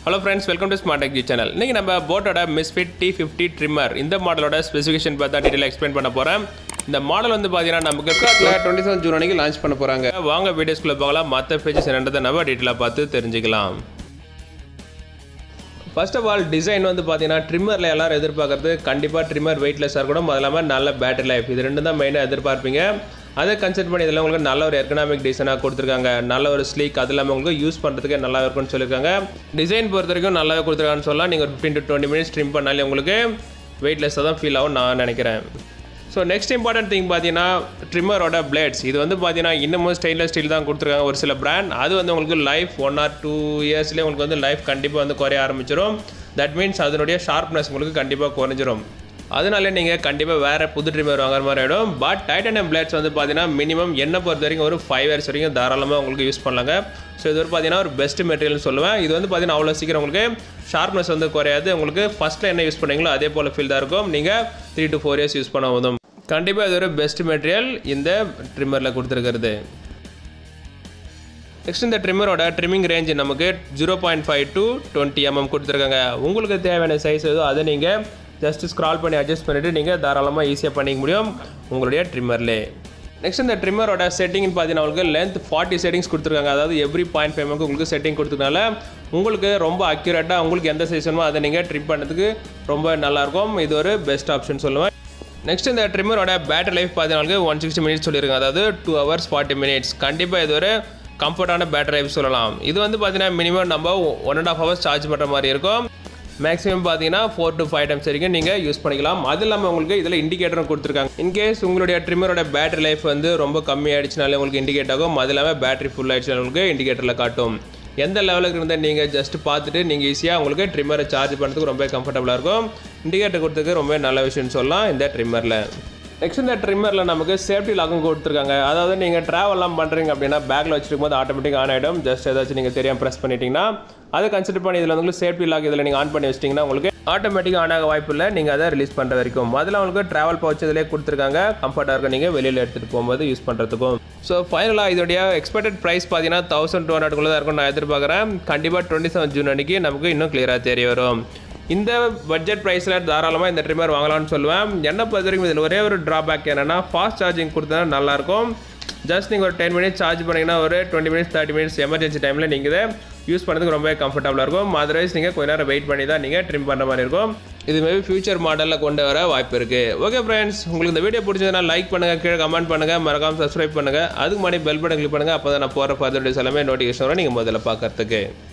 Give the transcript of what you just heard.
hello friends welcome to smart tech channel இன்றைக்கி நம்ம போட்டோட மிஸ்ஃபிட் டி ஃபிஃப்டி ட்ரிம்மர் இந்த மாடலோட ஸ்பெசிஃபிகேஷன் பார்த்தா டீட்டெயில் எக்ஸ்பிளைன் பண்ண போகிறேன் இந்த மாடல் வந்து பார்த்தீங்கன்னா நமக்கு டுவெண்ட்டி செவன் ஜூன் அன்னைக்கு லான்ச் பண்ண போகிறாங்க வாங்க வீடியோஸ்குள்ளே பார்க்கலாம் மற்ற பேஜஸ் என்னன்றதை நம்ம டீட்டெயிலாக பார்த்து தெரிஞ்சுக்கலாம் ஃபர்ஸ்ட் ஆஃப் ஆல் டிசைன் வந்து பார்த்தீங்கன்னா ட்ரிம்மரில் எல்லாரும் எதிர்பார்க்கறது கண்டிப்பாக ட்ரிம்மர் வெயிட்லெஸ்ஸாக இருக்கணும் அது இல்லாமல் நல்ல பேட்டரி லைஃப் இது ரெண்டு தான் மெயினாக எதிர்பார்ப்பீங்க அதை கன்சிடர் பண்ணி இதில் உங்களுக்கு நல்ல ஒரு எக்கனாமிக் டிசைனாக கொடுத்துருக்காங்க நல்ல ஒரு ஸ்லீக் அது இல்லாமல் உங்களுக்கு யூஸ் பண்ணுறதுக்கே நல்லா இருக்கும்னு சொல்லியிருக்காங்க டிசைன் பொறுத்த வரைக்கும் நல்லாவே கொடுத்துருக்காங்கன்னு சொல்லலாம் நீங்கள் ஒரு fifteen to twenty minutes trim பண்ணாலே உங்களுக்கு வெயிட்லெஸ்ஸாக தான் ஃபீல் ஆகும் நான் நினைக்கிறேன் ஸோ நெக்ஸ்ட் இம்பார்ட்டன்ட் திங் பார்த்தீங்கன்னா ட்ரிம்மரோட பிளேட்ஸ் இது வந்து பார்த்தீங்கன்னா இன்னமும் ஸ்டெயின்லெஸ் ஸ்டீல் தான் கொடுத்துருக்காங்க ஒரு சில பிராண்ட் அது வந்து உங்களுக்கு லைஃப் ஒன் ஆர் டூ இயர்ஸ்லேயே உங்களுக்கு வந்து லைஃப் கண்டிப்பாக வந்து குறைய ஆரம்பிச்சிடும் தட் மீன்ஸ் அதனுடைய ஷார்ப்னஸ் உங்களுக்கு கண்டிப்பாக குறைஞ்சிரும் அதனால நீங்கள் கண்டிப்பாக வேறு புது ட்ரிம்மர் வாங்குற மாதிரி ஆகிடும் பட் டைட்டானியம் பிளேட்ஸ் வந்து பார்த்தீங்கன்னா மினிமம் என்ன பொறுத்த வரைக்கும் ஒரு ஃபைவ் இயர்ஸ் வரைக்கும் தாராளமாக உங்களுக்கு யூஸ் பண்ணலாங்க ஸோ இது ஒரு பார்த்தீங்கன்னா ஒரு பெஸ்ட் மெட்டீரியல்னு சொல்லுவேன் இது வந்து பார்த்தீங்கன்னா அவ்வளோ சீக்கிரம் உங்களுக்கு ஷார்ப்னஸ் வந்து குறையாது உங்களுக்கு ஃபஸ்ட்டில் என்ன யூஸ் பண்ணீங்களோ அதே போல் ஃபீல் தான் இருக்கும் நீங்கள் three to four years use பண்ண போதும் கண்டிப்பாக இது ஒரு பெஸ்ட் மெட்டீரியல் இந்த ட்ரிம்மரில் கொடுத்துருக்கிறது நெக்ஸ்ட் இந்த ட்ரிம்மரோட ட்ரிம்மிங் ரேஞ்ச் நமக்கு zero point five to twenty mm கொடுத்துருக்காங்க உங்களுக்கு தேவையான சைஸ் எதோ அதை நீங்கள் ஜஸ்ட் ஸ்க்ரால் பண்ணி அட்ஜஸ்ட் பண்ணிவிட்டு நீங்கள் தாராளமாக ஈஸியாக பண்ணிக்க முடியும் உங்களுடைய ட்ரிம்மர்லே நெக்ஸ்ட் இந்த ட்ரிம்மரோட செட்டிங்னு பார்த்தீங்கன்னா உங்களுக்கு லென்த் ஃபார்ட்டி செட்டிங்ஸ் கொடுத்துருக்காங்க அதாவது எவ்ரி பாயிண்ட் ஃபைவ் உங்களுக்கு செட்டிங் கொடுத்ததுனால உங்களுக்கு ரொம்ப அக்யூரேட்டாக உங்களுக்கு எந்த சைஸ் வேணுமோ அதை நீங்கள் ட்ரிம் பண்ணுறதுக்கு ரொம்ப நல்லாயிருக்கும் இது ஒரு பெஸ்ட் ஆப்ஷன் சொல்லுவேன் நெக்ஸ்ட் இந்த ட்ரிம்மரோட பேட்டரி லைஃப் பார்த்தீங்கன்னா ஒன் சிக்ஸ்டி மினிட்ஸ் சொல்லியிருக்காங்க அதாவது டூ ஹவர்ஸ் ஃபார்ட்டி மினிட்ஸ் கண்டிப்பாக இது ஒரு கம்ஃபர்டான பேட்டரி லைஃப் சொல்லலாம் இது வந்து பார்த்தீங்கன்னா மினிமம் நம்ம one and half hours charge பண்ணுற மாதிரி இருக்கும் மேக்ஸிமம் பார்த்தீங்கன்னா ஃபோர் டு ஃபைவ் டைம்ஸ் வரைக்கும் நீங்கள் யூஸ் பண்ணிக்கலாம் அது இல்லாமல் உங்களுக்கு இதில் இண்டிகேட்டரும் கொடுத்துருக்காங்க இன்கேஸ் உங்களுடைய ட்ரிம்மரோட பேட்டரி லைஃப் வந்து ரொம்ப கம்மியாயிடுச்சுனாலே உங்களுக்கு இண்டிகேட் ஆகும் அது இல்லாமல் பேட்டரி ஃபுல் ஆயிடுச்சுனால உங்களுக்கு இண்டிகேட்டரில் காட்டும் எந்த லெவலுக்கு இருந்தால் நீங்கள் ஜஸ்ட் பார்த்துட்டு நீங்கள் ஈஸியாக உங்களுக்கு ட்ரிம்மரை சார்ஜ் பண்ணுறதுக்கு ரொம்ப கம்ஃபர்டபுளாக இருக்கும் இண்டிகேட்டர் கொடுத்ததுக்கு ரொம்ப நல்ல விஷயம்னு சொல்லலாம் இந்த ட்ரிம்மரில் நெக்ஸ்ட் இந்த ட்ரிம்மரில் நமக்கு சேஃப்டி லாக்கும் கொடுத்துருக்காங்க அதாவது நீங்கள் ட்ராவல்லாம் பண்ணுறீங்க அப்படின்னா பேக்கில் வச்சிருக்கும் போது ஆட்டோமேட்டிக் ஆன் ஆகிடும் ஜஸ்ட் ஏதாச்சும் நீங்கள் தெரியாமல் ப்ரெஸ் பண்ணிட்டீங்கன்னா அதை கன்சிடர் பண்ணி இதில் வந்து சேஃப்டி லாக் இதில் நீங்கள் ஆன் பண்ணி வச்சிட்டிங்கன்னா உங்களுக்கு ஆட்டோமேட்டிக்காக ஆன் ஆக வாய்ப்பு இல்லை நீங்கள் அதை ரிலீஸ் பண்ணுற வரைக்கும் அதில் உங்களுக்கு ட்ராவல் பவுச் இதிலே கொடுத்துருக்காங்க கம்ஃபர்ட்டாக இருக்கும் நீங்கள் வெளியில் எடுத்துகிட்டு போகும்போது யூஸ் பண்ணுறதுக்கும் ஸோ ஃபைனலாக இதோடைய எக்ஸ்பெக்டட் ப்ரைஸ் பார்த்தீங்கன்னா தௌசண்ட் டூ ஹண்ட்ரட்குள்ளே தான் இருக்கும் நான் எதிர்பார்க்குறேன் கண்டிப்பாக டுவெண்ட்டி செவன் ஜூன் அன்றைக்கி நமக்கு இன்னும் கிளியராக தெரிய வரும் இந்த பட்ஜெட் ப்ரைஸில் தாராளமாக இந்த ட்ரிம்மர் வாங்கலாம்னு சொல்லுவேன் என்ன பொறுத்த வரைக்கும் இதில் ஒரே ஒரு ட்ராபேக் என்னென்னா ஃபாஸ்ட் சார்ஜிங் கொடுத்தா நல்லாயிருக்கும் ஜஸ்ட் நீங்கள் ஒரு டென் மினிட்ஸ் சார்ஜ் பண்ணிங்கன்னா ஒரு twenty minutes thirty minutes emergency டைமில் நீங்கள் இதை யூஸ் பண்ணுறதுக்கு ரொம்ப கம்ஃபர்டபுளாக இருக்கும் அதர்வைஸ் நீங்கள் கொஞ்ச நேரம் வெயிட் பண்ணி தான் நீங்கள் ட்ரிம் பண்ணுற மாதிரி இருக்கும் இது மேபி ஃபியூச்சர் மாடலில் கொண்டு வர வாய்ப்பு இருக்குது ஓகே ஃப்ரெண்ட்ஸ் உங்களுக்கு இந்த வீடியோ பிடிச்சதுனா லைக் பண்ணுங்கள் கீழே கமெண்ட் பண்ணுங்கள் மறக்காமல் சப்ஸ்கிரைப் பண்ணுங்கள் அதுக்கு முன்னாடி பெல் பட்டன் கிளிக் பண்ணுங்கள் அப்போ தான் நான் போகிற ஃபர்தர் வீடியோஸ் எல்லாமே நோட்டிஃபிகேஷன் வரும் நீங்கள் முதல்ல பார்க்கறதுக்கு